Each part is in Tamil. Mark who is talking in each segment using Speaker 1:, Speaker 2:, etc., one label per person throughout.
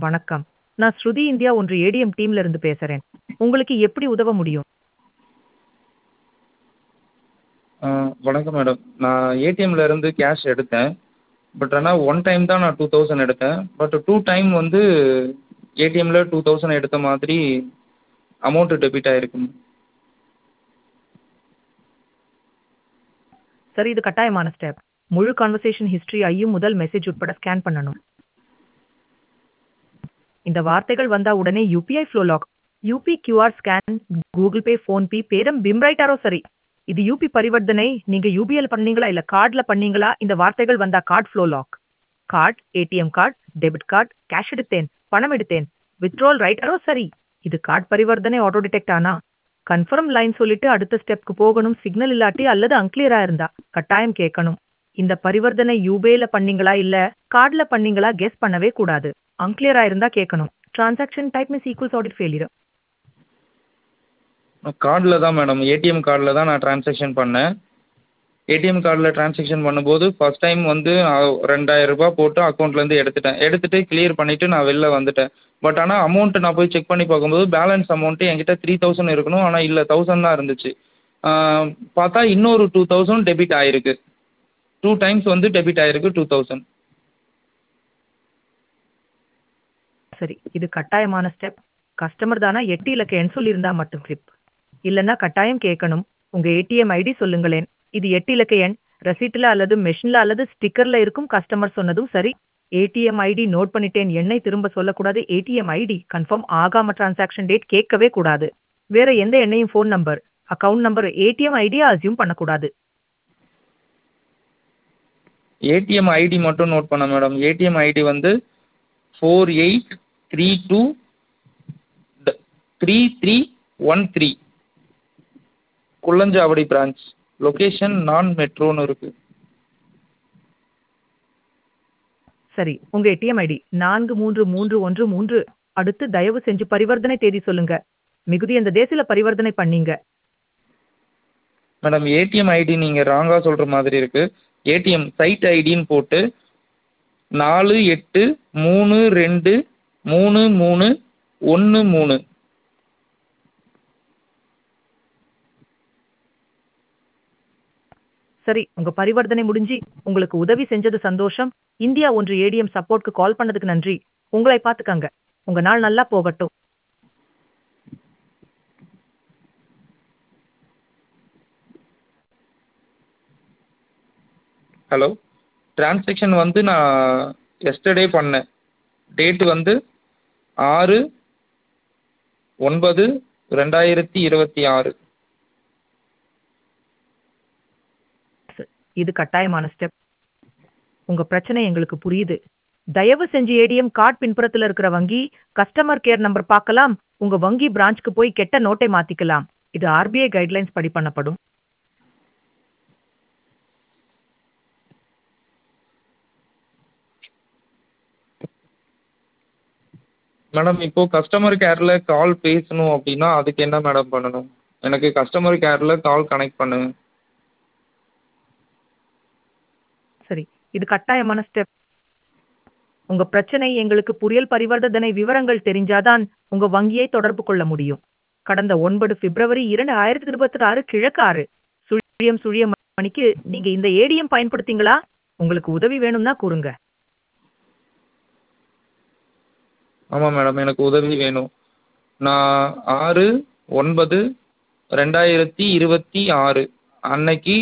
Speaker 1: வணக்கம் நான் ஸ்ருதி இந்தியா ஒன்று ஏடிஎம் டீம்ல இருந்து பேசுறேன் உங்களுக்கு எப்படி உதவ முடியும்
Speaker 2: ஆ வணக்கம் மேடம் நான் ஏடிஎம்ல இருந்து கேஷ் எடுத்தேன் பட் ஆனால் ஒன் டைம் தான் நான் டூ தௌசண்ட் எடுத்தேன் பட் டூ டைம் வந்து ஏடிஎம்ல டூ தௌசண்ட் எடுத்த மாதிரி அமௌண்ட்டு டெபிட் ஆயிருக்கு
Speaker 1: சரி இது கட்டாயமான ஸ்டெப் முழு கான்வர்சேஷன் ஹிஸ்டரி ஐயும் முதல் மெசேஜ் உட்பட ஸ்கேன் பண்ணணும் இந்த வார்த்தைகள் வந்தா உடனே UPI flow log UP QR scan Google Pay PhonePe பேரம் பிம்ரைட்டாரோ சரி இது யூபி பரிவர்த்தனை நீங்க யூபிஎல் பண்ணீங்களா இல்ல கார்ட்ல பண்ணீங்களா இந்த வார்த்தைகள் வந்தா card flow log card ATM card debit card cash எடுத்தேன் பணம் எடுத்தேன் வித்ட்ரால் ரைட்டரோ சரி இது கார்டு பரிவர்த்தனை ஆட்டோ டிடெக்ட் ஆனா கன்ஃபர்ம் லைன் சொல்லிட்டு அடுத்த ஸ்டெப்க்கு போகணும் சிக்னல் இல்லாட்டி அல்லது அன்கிளியரா இருந்தா கட்டாயம் கேட்கணும் இந்த பரிவர்த்தனை யூபேல பண்ணீங்களா இல்ல கார்டுல பண்ணீங்களா கெஸ் பண்ணவே கூடாது அன்கிளியரா இருந்தா கேட்கணும் transaction type miss equals audit failure
Speaker 2: கார்டில் தான் மேடம் ஏடிஎம் கார்டில் தான் நான் ட்ரான்சாக்ஷன் பண்ணேன் ஏடிஎம் கார்டில் ட்ரான்சாக்ஷன் பண்ணும்போது ஃபர்ஸ்ட் டைம் வந்து ரெண்டாயிரம் ரூபாய் போட்டு அக்கௌண்ட்லேருந்து எடுத்துட்டேன் எடுத்துட்டு கிளியர் பண்ணிவிட்டு நான் வெளில வந்துட்டேன் பட் ஆனால் அமௌண்ட்டு நான் போய் செக் பண்ணி பார்க்கும்போது பேலன்ஸ் அமௌண்ட்டு என்கிட்ட த்ரீ தௌசண்ட் இருக்கணும் ஆனால் இல்லை தௌசண்ட் தான் இருந்துச்சு பார்த்தா இன்னொரு டூ தௌசண்ட் டெபிட் ஆயிருக்கு டூ டைம்ஸ் வந்து டெபிட் ஆயிருக்கு டூ தௌசண்ட்
Speaker 1: சரி இது கட்டாயமான ஸ்டெப் கஸ்டமர் தானா எட்டு இலக்க எண் சொல்லியிருந்தா மட்டும் கிளிப் இல்லைன்னா கட்டாயம் கேட்கணும் உங்க ஏடிஎம் ஐடி சொல்லுங்களேன் இது எட்டு இலக்க எண் ரசீட்ல அல்லது மெஷின்ல அல்லது ஸ்டிக்கர்ல இருக்கும் கஸ்டமர் சொன்னதும் சரி ஏடிஎம் ஐடி நோட் பண்ணிட்டேன் எண்ணை திரும்ப சொல்லக்கூடாது ஏடிஎம் ஐடி கன்ஃபார்ம் ஆகாம டிரான்சாக்ஷன் டேட் கேட்கவே கூடாது வேற எந்த எண்ணையும் phone number account number ATM ஐடியா அசியூம் பண்ணக்கூடாது
Speaker 2: ஏடிஎம் ஐடி மட்டும் நோட் பண்ண மேடம் ஏடிஎம் ஐடி வந்து four eight three two three three one three Kullanchavadi branch location நான் மெட்ரோன்னு இருக்குது
Speaker 1: சரி உங்க ஏடிஎம் ஐடி நான்கு மூன்று மூன்று ஒன்று மூன்று அடுத்து தயவு செஞ்சு பரிவர்த்தனை தேதி சொல்லுங்க மிகுதி அந்த தேசில பரிவர்த்தனை பண்ணீங்க
Speaker 2: மேடம் ஏடிஎம் ஐடி நீங்கள் ராங்காக சொல்கிற மாதிரி இருக்குது ஏடிஎம் சைட் ஐடின்னு போட்டு நாலு எட்டு மூணு ரெண்டு மூணு மூணு ஒன்று மூணு
Speaker 1: சரி உங்க பரிவர்த்தனை முடிஞ்சு உங்களுக்கு உதவி செஞ்சது சந்தோஷம் இந்தியா ஒன்று ஏடிஎம் சப்போர்ட்க்கு கால் பண்ணதுக்கு நன்றி உங்களை பார்த்துக்கங்க உங்க நாள் நல்லா போகட்டும்
Speaker 2: ஹலோ டிரான்சாக்ஷன் வந்து நான் எஸ்டர்டே பண்ணேன் டேட்டு வந்து ஆறு ஒன்பது ரெண்டாயிரத்தி இருபத்தி ஆறு
Speaker 1: இது கட்டாயமான ஸ்டெப் உங்க பிரச்சனை எங்களுக்கு புரியுது தயவு செஞ்சு ஏடிஎம் கார்டு பின்புறத்துல இருக்கிற வங்கி கஸ்டமர் கேர் நம்பர் பார்க்கலாம் உங்க வங்கி பிரான்ச்க்கு போய் கெட்ட நோட்டை மாத்திக்கலாம் இது ஆர்பிஐ கைட்லைன்ஸ் படி பண்ணப்படும்
Speaker 2: மேடம் இப்போ கஸ்டமர் கேரில் கால் பேசணும் அப்படின்னா அதுக்கு என்ன மேடம் பண்ணணும் எனக்கு கஸ்டமர் கேரில் கால் கனெக்ட் பண்ணுங்க
Speaker 1: சரி இது கட்டாயமான ஸ்டெப் உங்க பிரச்சனை எங்களுக்கு புரியல் பரிவர்த்தனை விவரங்கள் தெரிஞ்சாதான் உங்க வங்கியை தொடர்பு கொள்ள முடியும் கடந்த ஒன்பது பிப்ரவரி இரண்டு ஆயிரத்தி இருபத்தி ஆறு கிழக்கு ஆறு சுழியம் சுழியம் மணிக்கு நீங்க இந்த ஏடிஎம் பயன்படுத்தீங்களா உங்களுக்கு உதவி வேணும்னா கூறுங்க
Speaker 2: ஆமாம் மேடம் எனக்கு உதவி வேணும் நான் ஆறு ஒன்பது ரெண்டாயிரத்தி இருபத்தி ஆறு அன்னைக்கு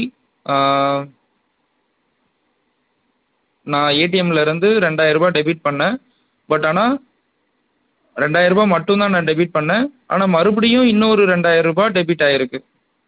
Speaker 2: நான் ஏடிஎம்ல இருந்து ரெண்டாயிரரூபா டெபிட் பண்ணேன் பட் ஆனால் ரெண்டாயிரரூபா மட்டும்தான் நான் டெபிட் பண்ணேன் ஆனால் மறுபடியும் இன்னொரு ரெண்டாயிரரூபா டெபிட் ஆயிருக்கு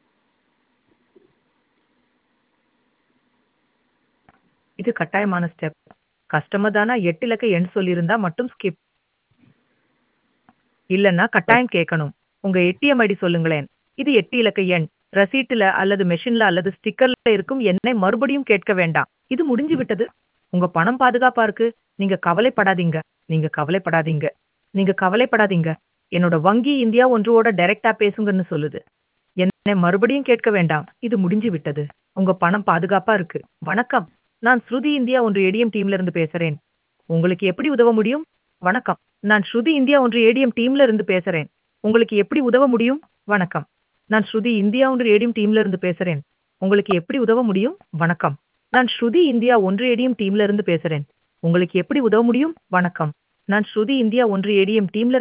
Speaker 1: இது கட்டாயமான ஸ்டெப் கஸ்டமர் தானா எட்டு இலக்க எண் சொல்லியிருந்தா மட்டும் ஸ்கிப் இல்லைன்னா கட்டாயம் கேட்கணும் உங்க ஏடிஎம் ஐடி சொல்லுங்களேன் இது எட்டு இலக்க எண் ரசீட்டுல அல்லது மெஷின்ல அல்லது ஸ்டிக்கர்ல இருக்கும் எண்ணை மறுபடியும் கேட்க வேண்டாம் இது முடிஞ்சு விட்டது உங்க பணம் பாதுகாப்பா இருக்கு நீங்க கவலைப்படாதீங்க நீங்க கவலைப்படாதீங்க நீங்க கவலைப்படாதீங்க என்னோட வங்கி இந்தியா ஒன்றுவோட டைரக்டா பேசுங்கன்னு சொல்லுது என்னை மறுபடியும் கேட்க வேண்டாம் இது முடிஞ்சு விட்டது உங்க பணம் பாதுகாப்பா இருக்கு வணக்கம் நான் ஸ்ருதி இந்தியா ஒன்று ஏடிஎம் டீம்ல இருந்து பேசுறேன் உங்களுக்கு எப்படி உதவ முடியும் வணக்கம் நான் ஸ்ருதி இந்தியா ஒன்று ஏடிஎம் டீம்ல இருந்து பேசுறேன் உங்களுக்கு எப்படி உதவ முடியும் வணக்கம் நான் ஸ்ருதி இந்தியா ஒன்று ஏடிஎம் டீம்ல இருந்து பேசுறேன் உங்களுக்கு எப்படி உதவ முடியும் வணக்கம் நான் ஸ்ருதி இந்தியா ஒன்று ஏடிஎம் டீம்ல இருந்து பேசுறேன் உங்களுக்கு எப்படி உதவ முடியும் வணக்கம் நான் ஸ்ருதி இந்தியா ஒன்று ஏடிஎம் டீம்ல